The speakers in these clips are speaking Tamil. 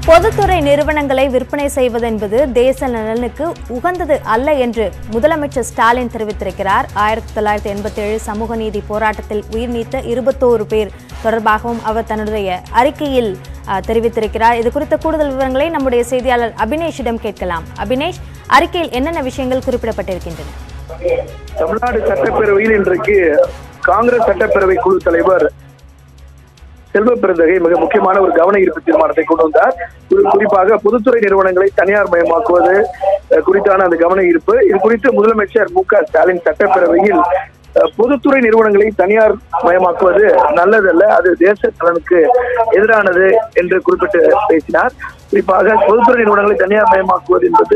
பொதுத்துறை நிறுவனங்களை விற்பனை செய்வது என்பது தேச நலனுக்கு உகந்தது அல்ல என்று முதலமைச்சர் ஸ்டாலின் தெரிவித்திருக்கிறார் ஆயிரத்தி தொள்ளாயிரத்தி எண்பத்தி ஏழு சமூக நீதி போராட்டத்தில் உயிர் நீத்த இருபத்தோரு பேர் தொடர்பாகவும் அவர் தன்னுடைய அறிக்கையில் அஹ், தெரிவித்திருக்கிறார் இது குறித்த கூடுதல் விவரங்களை நம்முடைய செய்தியாளர் அபினேஷிடம் கேட்கலாம் அபினேஷ் அறிக்கையில் என்னென்ன விஷயங்கள் குறிப்பிடப்பட்டிருக்கின்றன தமிழ்நாடு சட்டப்பேரவையில் இன்றைக்கு காங்கிரஸ் சட்டப்பேரவை குழு தலைவர் செல்வ பெருந்தகை மிக முக்கியமான ஒரு கவன ஈர்ப்பு தீர்மானத்தை கொண்டு வந்தார் குறி- குறிப்பாக பொதுத்துறை நிறுவனங்களை தனியார் மயமாக்குவது அஹ், குறித்தான அந்த கவன ஈர்ப்பு இது குறித்து முதலமைச்சர் மு க ஸ்டாலின் சட்டப்பேரவையில் அஹ், பொதுத்துறை நிறுவனங்களை தனியார் மயமாக்குவது நல்லதல்ல அது தேச நலனுக்கு எதிரானது என்று குறிப்பிட்டு பேசினார் குறிப்பாக பொதுத்துறை நிறுவனங்களை தனியார் மயமாக்குவது என்பது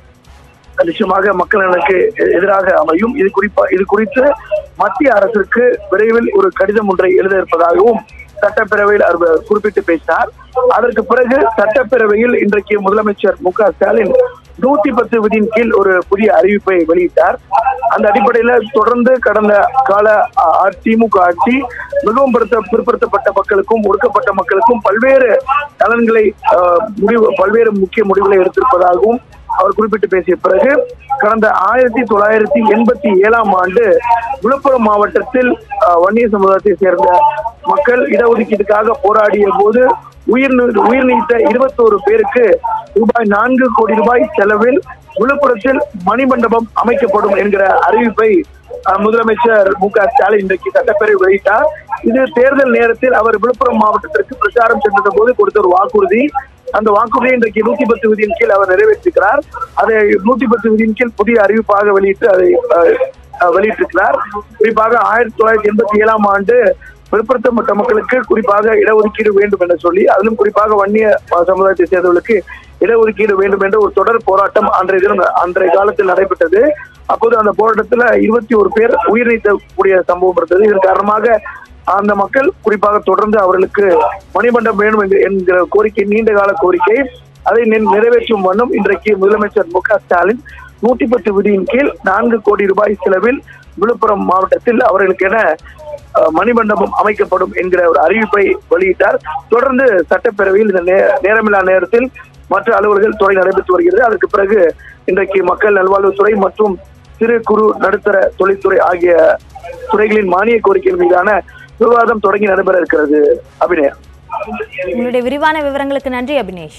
நிச்சயமாக மக்கள் நலனுக்கு எதிராக அமையும் இது குறிப்பா இது குறித்து மத்திய அரசுக்கு விரைவில் ஒரு கடிதம் ஒன்றை எழுத இருப்பதாகவும் சட்டப்பேரவையில் அவர் குறிப்பிட்டு பேசினார் அதற்கு பிறகு சட்டப்பேரவையில் இன்றைக்கு முதலமைச்சர் மு க ஸ்டாலின் நூத்தி பத்து விதியின் கீழ் ஒரு புதிய அறிவிப்பை வெளியிட்டார் அந்த அடிப்படையில தொடர்ந்து கடந்த கால அ- அ- திமுக ஆட்சி மிகவும் பிற்படுத்த பிற்படுத்தப்பட்ட மக்களுக்கும் ஒடுக்கப்பட்ட மக்களுக்கும் பல்வேறு நலன்களை அஹ், முடிவு பல்வேறு முக்கிய முடிவுகளை எடுத்திருப்பதாகவும் அவர் குறிப்பிட்டு பேசிய பிறகு கடந்த ஆயிரத்தி தொள்ளாயிரத்தி எண்பத்தி ஏழாம் ஆண்டு விழுப்புரம் மாவட்டத்தில் அஹ், வன்னிய சமுதாயத்தை சேர்ந்த மக்கள் இடஒதுக்கீட்டுக்காக போராடிய போது உயிர் நீ- உயிர் நீத்த இருபத்தோரு பேருக்கு ரூபாய் நான்கு கோடி ரூபாய் செலவில் விழுப்புரத்தில் மணிமண்டபம் அமைக்கப்படும் என்கிற அறிவிப்பை அஹ், முதலமைச்சர் மு க ஸ்டாலின் இன்றைக்கு சட்டப்பேரவை வெளியிட்டார் இது தேர்தல் நேரத்தில் அவர் விழுப்புரம் மாவட்டத்திற்கு பிரச்சாரம் சென்ற போது கொடுத்த ஒரு வாக்குறுதி அந்த வாக்குறுதியை இன்றைக்கு நூத்தி பத்து விதியின் கீழ் அவர் நிறைவேற்றிருக்கிறார் அதை நூத்தி பத்து விதியின் கீழ் புதிய அறிவிப்பாக வெளியிட்டு அதை அஹ், அஹ், வெளியிட்டிருக்கிறார் குறிப்பாக ஆயிரத்தி தொள்ளாயிரத்தி எண்பத்தி ஏழாம் ஆண்டு பிற்படுத்தப்பட்ட மக்களுக்கு குறிப்பாக இடஒதுக்கீடு வேண்டும் என்று சொல்லி அதிலும் குறிப்பாக வன்னிய அஹ், சமுதாயத்தை சேர்ந்தவர்களுக்கு இடஒதுக்கீடு வேண்டும் என்ற ஒரு தொடர் போராட்டம் அன்றைய தினம் அன்றைய காலத்தில் நடைபெற்றது அப்போது அந்த போராட்டத்துல இருபத்தி ஒரு பேர் உயிர் நீத்தக்கூடிய சம்பவம் இருந்தது இதன் காரணமாக அந்த மக்கள் குறிப்பாக தொடர்ந்து அவர்களுக்கு மணிமண்டபம் வேணும் என்கிற- என்கிற கோரிக்கை நீண்ட கால கோரிக்கை அதை நி- நிறைவேற்றும் வண்ணம் இன்றைக்கு முதலமைச்சர் மு க ஸ்டாலின் நூத்தி பத்து விதியின் கீழ் நான்கு கோடி ரூபாய் செலவில் விழுப்புரம் மாவட்டத்தில் அவர்களுக்கென அஹ், மணிமண்டபம் அமைக்கப்படும் என்கிற ஒரு அறிவிப்பை வெளியிட்டார் தொடர்ந்து சட்டப்பேரவையில் இந்த நே- நேரமில்லா நேரத்தில் மற்ற அலுவல்கள் துறை நடைபெற்று வருகிறது அதற்கு பிறகு இன்றைக்கு மக்கள் நல்வாழ்வுத்துறை மற்றும் சிறு குறு நடுத்தர தொழில்துறை ஆகிய துறைகளின் மானிய கோரிக்கைகள் மீதான விவாதம் தொடங்கி நடைபெற இருக்கிறது அபிநயா உங்களுடைய விரிவான விவரங்களுக்கு நன்றி அபினேஷ்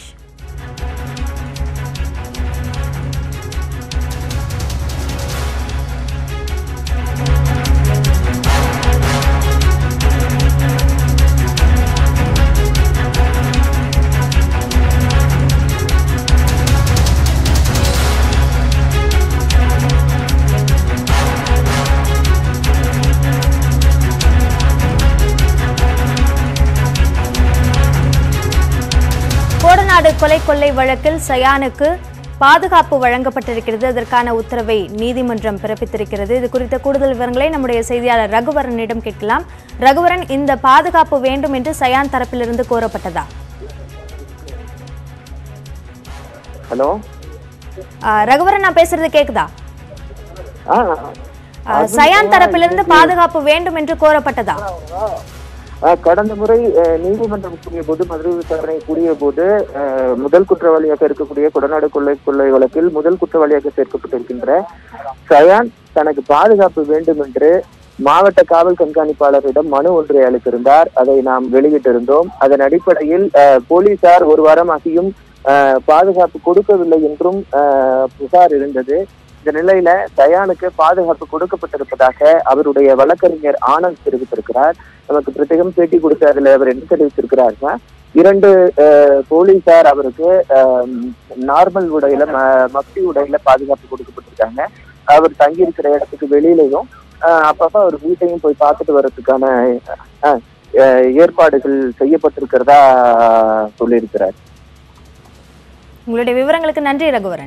கோடநாடு கொலை கொள்ளை வழக்கில் சயானுக்கு பாதுகாப்பு வழங்கப்பட்டிருக்கிறது அதற்கான உத்தரவை நீதிமன்றம் பிறப்பித்திருக்கிறது இது குறித்த கூடுதல் விவரங்களை நம்முடைய செய்தியாளர் ரகுவரனிடம் கேட்கலாம் ரகுவரன் இந்த பாதுகாப்பு வேண்டும் என்று சயான் தரப்பிலிருந்து கோரப்பட்டதா ஹலோ ஆ, ரகுவரன் நான் பேசுறது கேக்குதா ஆ ஆ, சயான் தரப்பிலிருந்து பாதுகாப்பு வேண்டும் என்று கோரப்பட்டதா ஆ, கடந்த முறை அஹ், நீதிமன்றம் கூடிய போது மதுரை விசாரணை கூடிய போது அஹ், முதல் குற்றவாளியாக இருக்கக்கூடிய கொடநாடு கொள்ளை கொள்ளை வழக்கில் முதல் குற்றவாளியாக சேர்க்கப்பட்டிருக்கின்ற சயான் தனக்கு பாதுகாப்பு வேண்டும் என்று மாவட்ட காவல் கண்காணிப்பாளரிடம் மனு ஒன்றை அளித்திருந்தார் அதை நாம் வெளியிட்டிருந்தோம் அதன் அடிப்படையில் அஹ், போலீசார் ஒரு வாரமாகியும் அஹ், பாதுகாப்பு கொடுக்கவில்லை என்றும் அஹ், புகார் இருந்தது இந்த நிலையில தயானுக்கு பாதுகாப்பு கொடுக்கப்பட்டிருப்பதாக அவருடைய வழக்கறிஞர் ஆனந்த் தெரிவித்திருக்கிறார் நமக்கு பிரத்யேகம் பேட்டி கொடுத்து அதுல அவர் என்ன தெரிவித்திருக்கிறாருன்னா இரண்டு அஹ், போலீசார் அவருக்கு நார்மல் உடையில ம- மக்டி உடையில பாதுகாப்பு கொடுக்கப்பட்டிருக்காங்க அவர் தங்கி இருக்கிற இடத்துக்கு வெளியிலையும் அஹ், அப்பப்ப அவர் வீட்டையும் போய் பார்த்துட்டு வர்றதுக்கான அஹ், அஹ், ஏற்பாடுகள் செய்யப்பட்டிருக்கிறதா சொல்லியிருக்கிறார் உங்களுடைய விவரங்களுக்கு நன்றி ரகுவரன்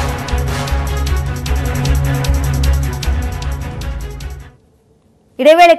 இடைவேளை